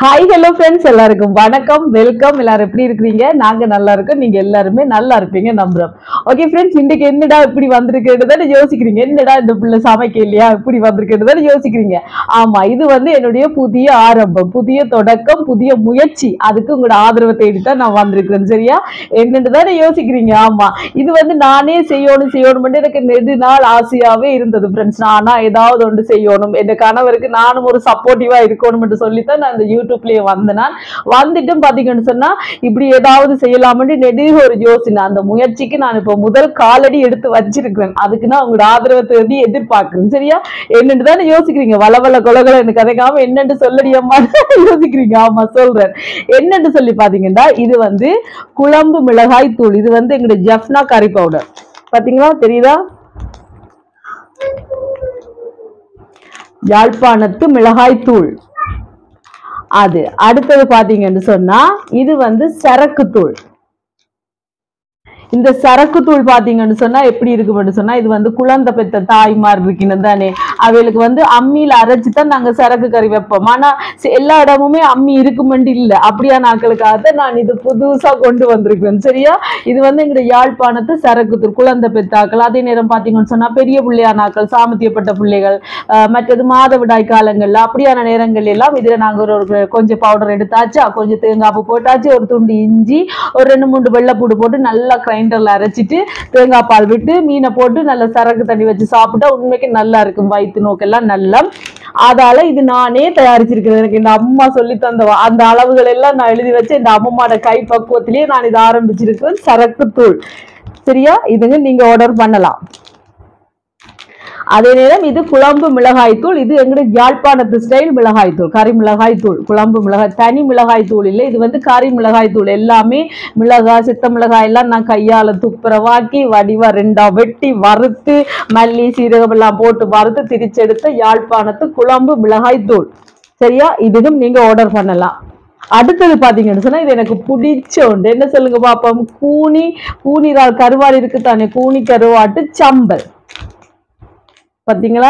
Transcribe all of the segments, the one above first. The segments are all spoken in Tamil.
ஹாய் ஹலோ ஃப்ரெண்ட்ஸ் எல்லாருக்கும் வணக்கம் வெல்கம் எல்லாரும் எப்படி இருக்கிறீங்க நாங்க நல்லா இருக்கோம் நீங்க எல்லாருமே நல்லா இருப்பீங்க நம்புறோம் ஓகே ஃப்ரெண்ட்ஸ் இன்னைக்கு என்னடா இப்படி வந்திருக்கிறது தானே யோசிக்கிறீங்க என்னடா இந்த புள்ள சமைக்க இல்லையா இப்படி வந்திருக்கிறது தானே யோசிக்கிறீங்க ஆமா இது வந்து என்னுடைய புதிய ஆரம்பம் புதிய தொடக்கம் புதிய முயற்சி அதுக்கு உங்களோட ஆதரவை தேடி தான் நான் வந்திருக்கிறேன் சரியா என்னன்னு தானே யோசிக்கிறீங்க ஆமா இது வந்து நானே செய்யணும் செய்யணும் எனக்கு நெடு நாள் ஆசையாவே இருந்தது ஃப்ரெண்ட்ஸ் நானா ஏதாவது ஒன்று செய்யணும் என் கணவருக்கு நானும் ஒரு சப்போர்ட்டிவா இருக்கணும்னு சொல்லித்தான் நான் இந்த யூடியூப்லயே வந்தேன் நான் வந்துட்டும் பாத்தீங்கன்னு சொன்னா இப்படி ஏதாவது செய்யலாம்னு நெடுக ஒரு யோசனை அந்த முயற்சிக்கு நான் இப்போ முதல் காலடி எடுத்து வச்சிருக்கிறேன் அதுக்கு நான் உங்களோட ஆதரவை தேடி எதிர்பார்க்கிறேன் சரியா என்னன்னு தானே யோசிக்கிறீங்க வளவள கொலகளை எனக்கு கதைக்காம என்னன்னு சொல்லடியம்மா யோசிக்கிறீங்க ஆமா சொல்றேன் என்னன்னு சொல்லி பாத்தீங்கன்னா இது வந்து குழம்பு மிளகாய் தூள் இது வந்து எங்களுடைய ஜப்னா கறி பவுடர் பாத்தீங்களா தெரியுதா யாழ்ப்பாணத்து மிளகாய் தூள் அது அடுத்தது பாத்தீங்கன்னு சொன்னா இது வந்து சரக்கு தூள் இந்த சரக்கு தூள் பாத்தீங்கன்னு சொன்னா எப்படி இருக்கும்னு சொன்னா இது வந்து குழந்தை பெத்த தாய்மார் இருக்கணும் தானே அவைகளுக்கு வந்து அம்மியில அரைச்சு தான் நாங்க சரக்கு கறி வைப்போம் ஆனா சி- எல்லா இடமுமே அம்மி இருக்குமெண்டு இல்ல அப்படியா நாட்களுக்காக நான் இது புதுசா கொண்டு வந்திருக்கேன் சரியா இது வந்து எங்களுடைய யாழ்ப்பாணத்து சரக்கு தூள் குழந்தை பெத்தாக்கள் அதே நேரம் பாத்தீங்கன்னு சொன்னா பெரிய பிள்ளையானாக்கள் சாமத்தியப்பட்ட பிள்ளைகள் அஹ் மற்றது மாதவிடாய் காலங்கள்ல அப்படியான நேரங்கள் எல்லாம் இதுல நாங்க ஒரு ஒரு கொஞ்சம் பவுடர் எடுத்தாச்சா கொஞ்சம் தேங்காய் பூ போட்டாச்சு ஒரு துண்டு இஞ்சி ஒரு ரெண்டு மூணு வெள்ளைப்பூடு போட்டு நல்லா கிரைண்டர்ல அரைச்சிட்டு தேங்காய் பால் விட்டு மீனை போட்டு நல்ல சரக்கு தண்ணி வச்சு சாப்பிட்டா உண்மைக்கு நல்லா இருக்கும் வயிற்று நோக்கெல்லாம் நல்லா அதால இது நானே தயாரிச்சிருக்கிறேன் எனக்கு இந்த அம்மா சொல்லி தந்த வ- அந்த அளவுகள் எல்லாம் நான் எழுதி வச்சு இந்த அம்மாவோட கை பக்குவத்திலேயே நான் இதை ஆரம்பிச்சிருக்கிறேன் சரக்கு தூள் சரியா இதுங்க நீங்க ஆர்டர் பண்ணலாம் அதே நேரம் இது குழம்பு மிளகாய் தூள் இது எங்களுடைய யாழ்ப்பாணத்து ஸ்டைல் மிளகாய் தூள் கறி மிளகாய் தூள் குழம்பு மிளகாய் தனி மிளகாய் தூள் இல்லை இது வந்து கறி மிளகாய் தூள் எல்லாமே மிளகாய் சித்த மிளகாய் எல்லாம் நான் கையால துப்புரவாக்கி வடிவா ரெண்டா வெட்டி வறுத்து மல்லி சீரகம் எல்லாம் போட்டு வறுத்து திரிச்செடுத்த யாழ்ப்பாணத்து குழம்பு மிளகாய் தூள் சரியா இதுவும் நீங்க ஆர்டர் பண்ணலாம் அடுத்தது பாத்தீங்கன்னு சொன்னா இது எனக்கு பிடிச்ச ஒன்று என்ன சொல்லுங்க பாப்போம் கூனி கூனிரால் கருவாடு இருக்கு தானே கூனி கருவாட்டு சம்பல் பாத்தீங்களா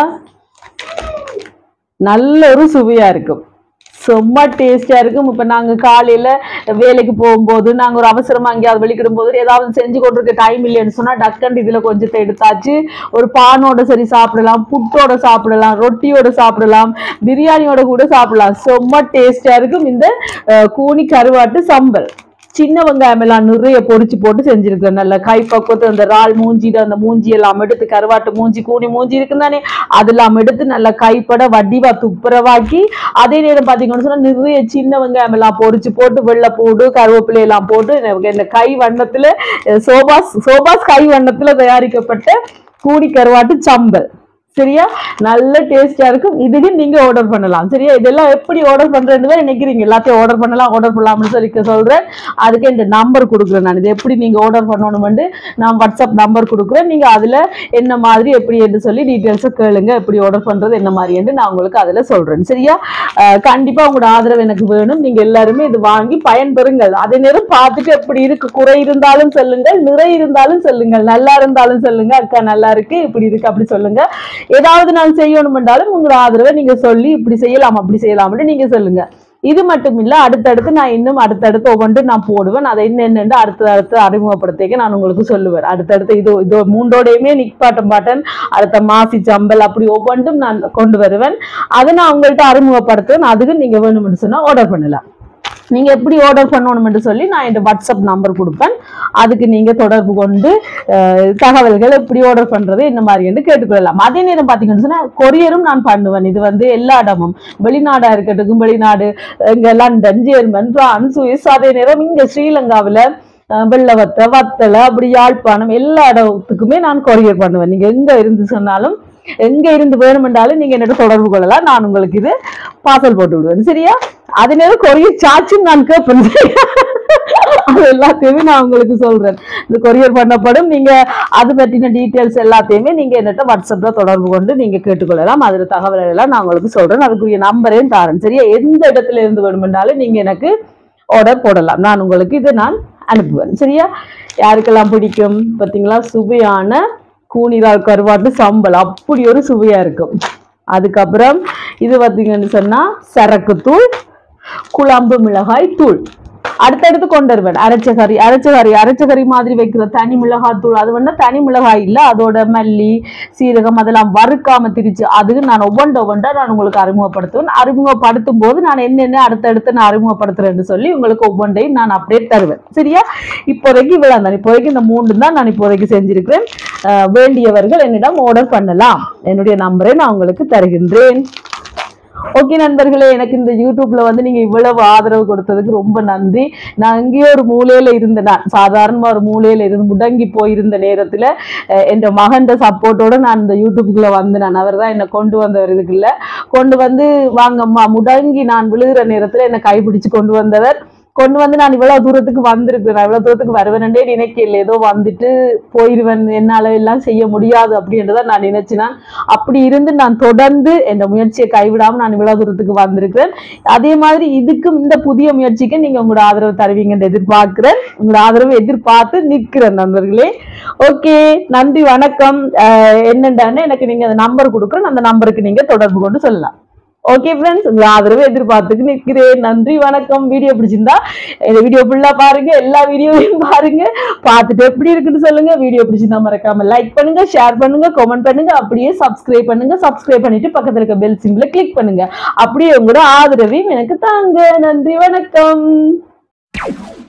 நல்ல ஒரு சுவையா இருக்கும் செம்ம டேஸ்டியா இருக்கும் இப்ப நாங்க காலையில வேலைக்கு போகும்போது நாங்க ஒரு அவசரமா எங்கேயாவது வெளிக்கிடும் போது ஏதாவது செஞ்சு கொண்டிருக்க டைம் இல்லைன்னு சொன்னா டக்கண்டு இதுல கொஞ்சத்தை எடுத்தாச்சு ஒரு பானோட சரி சாப்பிடலாம் புட்டோட சாப்பிடலாம் ரொட்டியோட சாப்பிடலாம் பிரியாணியோட கூட சாப்பிடலாம் செம்ம டேஸ்டியா இருக்கும் இந்த அஹ், கூனி கருவாட்டு சம்பல் சின்ன வெங்காயம் எல்லாம் நிறைய பொரிச்சு போட்டு செஞ்சிருக்கேன் நல்ல கை பக்குவத்து அந்த இறால் மூஞ்சிட்டு அந்த மூஞ்சி எல்லாம் எடுத்து கருவாட்டு மூஞ்சி கூனி மூஞ்சி இருக்குன்னு தானே அதெல்லாம் எடுத்து நல்லா கைப்பட வடிவா துப்புரவாக்கி அதே நேரம் பாத்தீங்கன்னு சொன்னா நிறைய சின்ன வெங்காயம் எல்லாம் பொரிச்சு போட்டு வெள்ளைப்பூடு கருவேப்பிலை எல்லாம் போட்டு எனக்கு இந்த கை வண்ணத்துல அஹ், சோபாஸ் சோபாஸ் கை வண்ணத்துல தயாரிக்கப்பட்ட கூனி கருவாட்டு சம்பல் சரியா நல்ல டேஸ்டா இருக்கும் இதுக்கு நீங்க ஆர்டர் பண்ணலாம் சரியா இதெல்லாம் எப்படி ஆர்டர் பண்றேன்னு தான் நினைக்கிறீங்க எல்லாத்தையும் ஆர்டர் பண்ணலாம் ஆர்டர் பண்ணலாம்னு சொல்லி சொல்றேன் அதுக்கு இந்த நம்பர் கொடுக்குறேன் நான் இது எப்படி நீங்க ஆர்டர் பண்ணணும்னு நான் வாட்ஸ்அப் நம்பர் கொடுக்குறேன் நீங்க அதுல என்ன மாதிரி எப்படி என்று சொல்லி டீட்டெயில்ஸை கேளுங்க எப்படி ஆர்டர் பண்றது என்ன மாதிரி என்று நான் உங்களுக்கு அதுல சொல்றேன் சரியா அஹ் கண்டிப்பா உங்களோட ஆதரவு எனக்கு வேணும் நீங்க எல்லாருமே இது வாங்கி பயன்பெறுங்கள் அதே நேரம் பார்த்துட்டு எப்படி இருக்கு குறை இருந்தாலும் சொல்லுங்கள் நிறை இருந்தாலும் சொல்லுங்கள் நல்லா இருந்தாலும் சொல்லுங்க அக்கா நல்லா இருக்கு இப்படி இருக்கு அப்படி சொல்லுங்க ஏதாவது நான் செய்யணும் என்றாலும் உங்களோட ஆதரவை நீங்க சொல்லி இப்படி செய்யலாம் அப்படி செய்யலாம்னு நீங்க சொல்லுங்க இது மட்டும் இல்ல அடுத்தடுத்து நான் இன்னும் அடுத்தடுத்து ஒவ்வொன்றும் நான் போடுவேன் அதை என்னென்னு அடுத்து அடுத்து அறிமுகப்படுத்திக்க நான் உங்களுக்கு சொல்லுவேன் அடுத்தடுத்து இது இது மூன்றோடையுமே நிப்பாட்டம் பாட்டன் அடுத்த மாசி சம்பல் அப்படி ஒவ்வொன்றும் நான் கொண்டு வருவேன் அதை நான் உங்கள்கிட்ட அறிமுகப்படுத்துவேன் அதுக்கு நீங்க வேணும்னு சொன்னா ஆர்டர் பண்ணலாம் நீங்க எப்படி ஆர்டர் பண்ணணும்னு சொல்லி நான் இந்த வாட்ஸ்அப் நம்பர் கொடுப்பேன் அதுக்கு நீங்க தொடர்பு கொண்டு அஹ், தகவல்கள் எப்படி ஆர்டர் பண்றது என்ன மாதிரி என்று கேட்டுக்கொள்ளலாம் அதே நேரம் பாத்தீங்கன்னு சொன்னா கொரியரும் நான் பண்ணுவேன் இது வந்து எல்லா இடமும் வெளிநாடா இருக்கட்டும் வெளிநாடு இங்க லண்டன் ஜெர்மன் பிரான்ஸ் சுவிஸ் அதே நேரம் இங்க ஸ்ரீலங்காவுல அஹ், வெள்ளவத்தை வத்தலை அப்படி யாழ்ப்பாணம் எல்லா இடத்துக்குமே நான் கொரியர் பண்ணுவேன் நீங்க எங்க இருந்து சொன்னாலும் எங்க இருந்து வேணுமென்றாலும் நீங்க என்னோட தொடர்பு கொள்ளலாம் நான் உங்களுக்கு இது பார்சல் போட்டு விடுவேன் சரியா அதே நேரம் கொரியர் சார்ஜும் நான் கேட்பேன் சரியா? அது எல்லாத்தையுமே நான் உங்களுக்கு சொல்றேன் இந்த கொரியர் பண்ணப்படும் நீங்க அது பற்றின டீட்டெயில்ஸ் எல்லாத்தையுமே நீங்க என்னட்ட வாட்ஸ்அப்ல தொடர்பு கொண்டு நீங்க கேட்டுக்கொள்ளலாம் அதுல தகவல் எல்லாம் நான் உங்களுக்கு சொல்றேன் அதுக்குரிய நம்பரையும் தாரேன் சரியா எந்த இடத்துல இருந்து வேணுமென்றாலும் நீங்க எனக்கு ஆர்டர் போடலாம் நான் உங்களுக்கு இதை நான் அனுப்புவேன் சரியா யாருக்கெல்லாம் பிடிக்கும் பார்த்தீங்களா சுவையான கூனிரால் கருவாட்டு சம்பல் அப்படி ஒரு சுவையா இருக்கும் அதுக்கப்புறம் இது பார்த்தீங்கன்னு சொன்னா சரக்கு தூள் குழம்பு மிளகாய் தூள் அடுத்தடுத்து கொண்டு வருவேன் அரைச்ச கறி அரைச்ச கறி அரைச்ச கறி மாதிரி வைக்கிற தனி மிளகாய் தூள் அது வந்து தனி மிளகாய் இல்ல அதோட மல்லி சீரகம் அதெல்லாம் வறுக்காம திரிச்சு அதுக்கு நான் ஒவ்வொன்று ஒவ்வொன்றா நான் உங்களுக்கு அறிமுகப்படுத்துவேன் அறிமுகப்படுத்தும் போது நான் என்னென்ன அடுத்தடுத்து நான் அறிமுகப்படுத்துறேன்னு சொல்லி உங்களுக்கு ஒவ்வொன்றையும் நான் அப்படியே தருவேன் சரியா இப்போதைக்கு இவ்வளவு தான் இப்போதைக்கு இந்த மூன்று தான் நான் இப்போதைக்கு செஞ்சிருக்கிறேன் அஹ் வேண்டியவர்கள் என்னிடம் ஆர்டர் பண்ணலாம் என்னுடைய நம்பரை நான் உங்களுக்கு தருகின்றேன் ஓகே நண்பர்களே எனக்கு இந்த யூடியூப்ல வந்து நீங்க இவ்வளவு ஆதரவு கொடுத்ததுக்கு ரொம்ப நன்றி நான் எங்கேயோ ஒரு மூலையில இருந்தேன் நான் சாதாரணமா ஒரு மூலையில இருந்து முடங்கி போயிருந்த நேரத்துல அஹ், என் மகன்ட சப்போர்ட்டோட நான் இந்த யூடியூப்புக்குள்ள வந்து நான் அவர் தான் என்னை கொண்டு வந்தவர் இதுக்குள்ள கொண்டு வந்து வாங்கம்மா முடங்கி நான் விழுகிற நேரத்துல என்னை கைப்பிடிச்சு கொண்டு வந்தவர் கொண்டு வந்து நான் இவ்வளவு தூரத்துக்கு வந்திருக்கேன் நான் இவ்வளவு தூரத்துக்கு வருவேனே நினைக்கல ஏதோ வந்துட்டு போயிருவேன் என்னால எல்லாம் செய்ய முடியாது அப்படின்றத நான் நினைச்சினான் அப்படி இருந்து நான் தொடர்ந்து என் முயற்சியை கைவிடாம நான் இவ்வளவு தூரத்துக்கு வந்திருக்கிறேன் அதே மாதிரி இதுக்கும் இந்த புதிய முயற்சிக்கு நீங்க உங்களோட ஆதரவு தருவீங்கன்னு எதிர்பார்க்கிறேன் உங்களோட ஆதரவு எதிர்பார்த்து நிற்கிறேன் நண்பர்களே ஓகே நன்றி வணக்கம் அஹ் என்னண்டான்னு எனக்கு நீங்க அந்த நம்பர் கொடுக்குறேன் அந்த நம்பருக்கு நீங்க தொடர்பு கொண்டு சொல்லலாம் ஓகே ஃப்ரெண்ட்ஸ் உங்க ஆதரவு எதிர்பார்த்துக்கு நிற்கிறேன் நன்றி வணக்கம் வீடியோ பிடிச்சிருந்தா இந்த வீடியோ ஃபுல்லா பாருங்க எல்லா வீடியோவையும் பாருங்க பார்த்துட்டு எப்படி இருக்குன்னு சொல்லுங்க வீடியோ பிடிச்சிருந்தா மறக்காம லைக் பண்ணுங்க ஷேர் பண்ணுங்க கமெண்ட் பண்ணுங்க அப்படியே சப்ஸ்கிரைப் பண்ணுங்க சப்ஸ்கிரைப் பண்ணிட்டு பக்கத்துல இருக்க பெல் சிம்பிள கிளிக் பண்ணுங்க அப்படியே உங்களோட ஆதரவையும் எனக்கு தாங்க நன்றி வணக்கம்